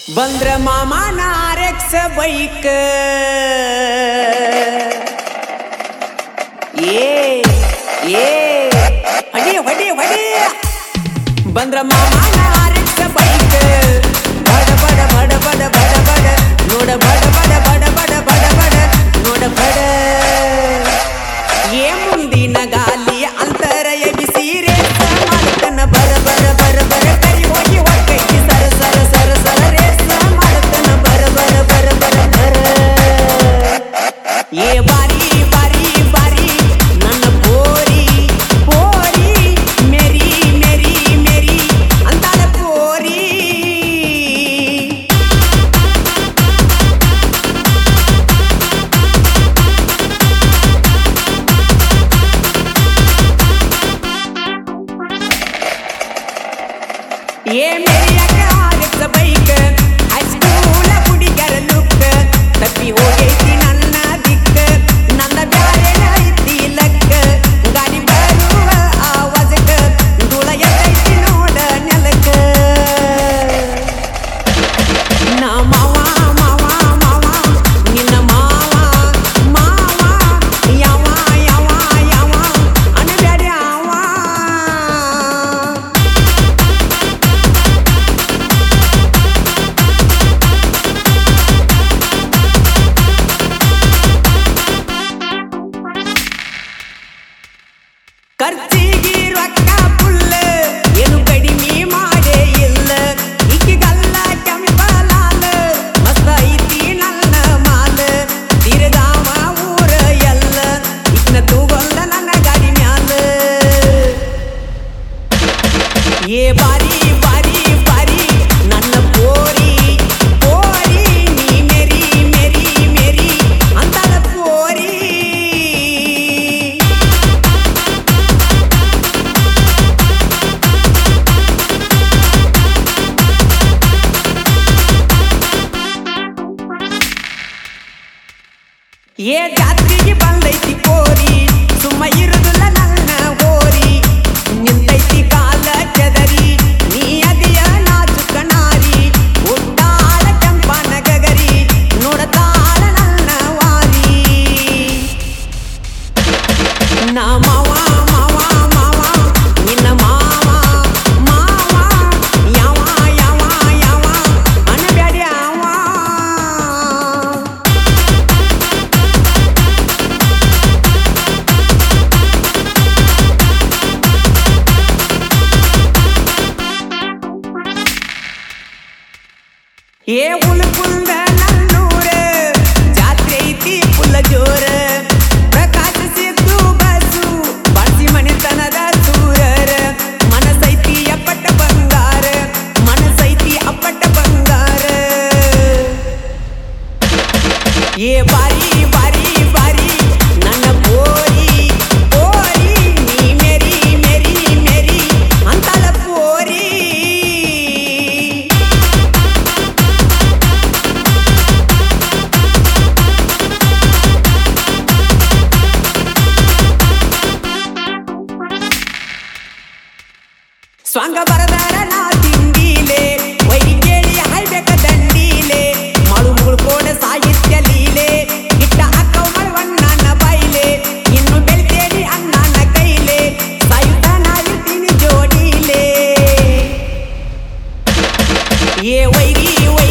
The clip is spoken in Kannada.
ಬಂದ್ರ ಮಾಮನ ಆರೆಕ್ಸ್ ಬೈಕ್ ಏ ಏ ಹೊಡಿ ಹೊಡಿ ಹೊಡಿ ಬಂದ್ರ ಮಾಮನ ಆರೆಕ್ಸ್ ಬೈಕ್ ಬಡ ಬಡ ಬಡ ಬಡ ಬಡ ಬಡ ನೋಡ ಬಡ ಬಡ ಬಡ ಬಡ ಬಡ ಬಡ ನೋಡ ಬಡ ಏ ಮುಂದಿನ ಗಾಲಿ ಅಂತರ ಎಗಿಸಿ ರೇಸ ಮಾಡ್ತನ ಬರ ಬರ ಬರ ಬರ ಕೈ ಹೋಗಿ ಹೊಕ್ಕೈತಿ ಸರ ಸರ ಸರ ಸರ ರೇಸ ಮಾಡ್ತನ ಬರ ಬರ ಬರ ಬರ ಬರ ಏ ಬಾರಿ ಬಾರಿ ಬಾರಿ ನನ್ನ ಪೋರಿ ಪೋರಿ ಮೇರಿ ಮೇರಿ ಮೇರಿ ಅಂತಾಳ ಪೋರಿ ಏ ಮೇರಿಯಾಗ ಆರಿಸ ಬೈಕ್ ಹೈಸ್ಕೂಲ ಹುಡುಗರ ಲುಕ್ ತಪ್ಪಿ ಹೋಗೈತಿ ನನ್ನ ದಿಕ್ಕ ನನ್ನ ಬ್ಯಾರೆ ಐತಿ ಲಕ್ಕ ಗಾಡಿ ಬರುವ ಆವಾಜಕ್ಕ ಧೂಳ ಎತ್ತೈತಿ ನೋಡ ನೆಲಕ್ಕ ನಾ ಮಾವ ಮಾವ ಮಾವ ನಿನ್ನ ಮಾವ ಮಾವ ಯಾವ ಯಾವ ಯಾವ ಅನಬ್ಯಾಡ ಯಾವ ಖರ್ಚಿಗೆ ರೊಕ್ಕ ಪುಲ್ಲ ಏನು ಕಡಿಮೆ ಮಾಡೇ ಇಲ್ಲ ಇಕ್ಕಿಗಲ್ಲ ಕೆಂಪಲಾಲ ಮಸ್ತ ಐತಿ ನನ್ನ ಮಾಲ ತಿರುಗಾವ ಊರ ಎಲ್ಲ ಇಕ್ನ ತೂಗೊಲ್ಲ ನನ್ನ ಗಾಡಿ ಮ್ಯಾಲ ಏ ಬಾರಿ ಬಾರಿ ಬಾರಿ ನನ್ನ ಪೋರಿ ಪೋರಿ ನೀ ಮೇರಿ ಮೇರಿ ಮೇರಿ ಅಂತಾಳ ಪೋರಿ ಏ ಜಾತ್ರೆಗೆ ಬಂದೈತಿ ಕೋರಿ ಸುಮ್ಮ ಇರುದಿಲ್ಲ ನನ್ನ ಗೋರಿ ನಿಂತೈತಿ ಕಾಲ ಕೆದರಿ ನೀ ಅದಿಯ ನಾಚುಕ ನಾರಿ ಉದ್ದಾಳ ಕೆಂಪನ ಗಗರಿ ನೋಡತಾಳ ನನ್ನ ವಾರಿ ನಾ ಮಾವ ಮಾವ ಮಾವ ನಿನ್ನ ಮಾವ ಮಾವ ಯಾವ ಯಾವ ಯಾವ ಅನಬ್ಯಾಡ ಯಾವ ಏ ಉಲ್ಕುಂದ ನನ್ನೂರ ಜಾತ್ರೆ ಐತಿ ಫುಲ್ಲ ಜೋರ ಪ್ರಕಾಶ ಸಿದ್ದು ಬಸು ಬಾಳ್ಸಿ ಮನೆತನದ ಸೂರರ ಮನಸೈತಿ ಅಪ್ಪಟ ಬಂಗಾರ ಮನಸೈತಿ ಅಪ್ಪಟ ಬಂಗಾರ ಏ ಬಾರಿ ಬಾರಿ ಬಾರಿ ನನ್ನ ಪೋರಿ ಪೋರಿ ನೀ ಮೇರಿ ಮೇರಿ ಮೇರಿ ಅಂತಾಳ ಪೋರಿ ಸ್ವಂಗ ಬರದಾರ ನಾ ತಿಂಡೀಲೆ ವೈರಿ ಕೇಳಿ ಹಾಯ್ಬೇಕ ದಂಡೀಲೆ ಮಾಡು ಮುಳ್ಕೋಡ ಸಾಹಿತ್ಯ ಲೀಲೆ ಇಟ್ಟ ಅಕ್ಕವ್ ಮಳವಣ್ಣನ ಬೈಲೆ ಇನ್ನು ಬೆಳ್ತೇಡಿ ಅಣ್ಣನ ಕೈಲೆ ಸಾಯುತ್ತ ನಾವಿರ್ತೀನಿ ಜೋಡಿಲೆ ಏ ವೈರಿ ವೈರಿ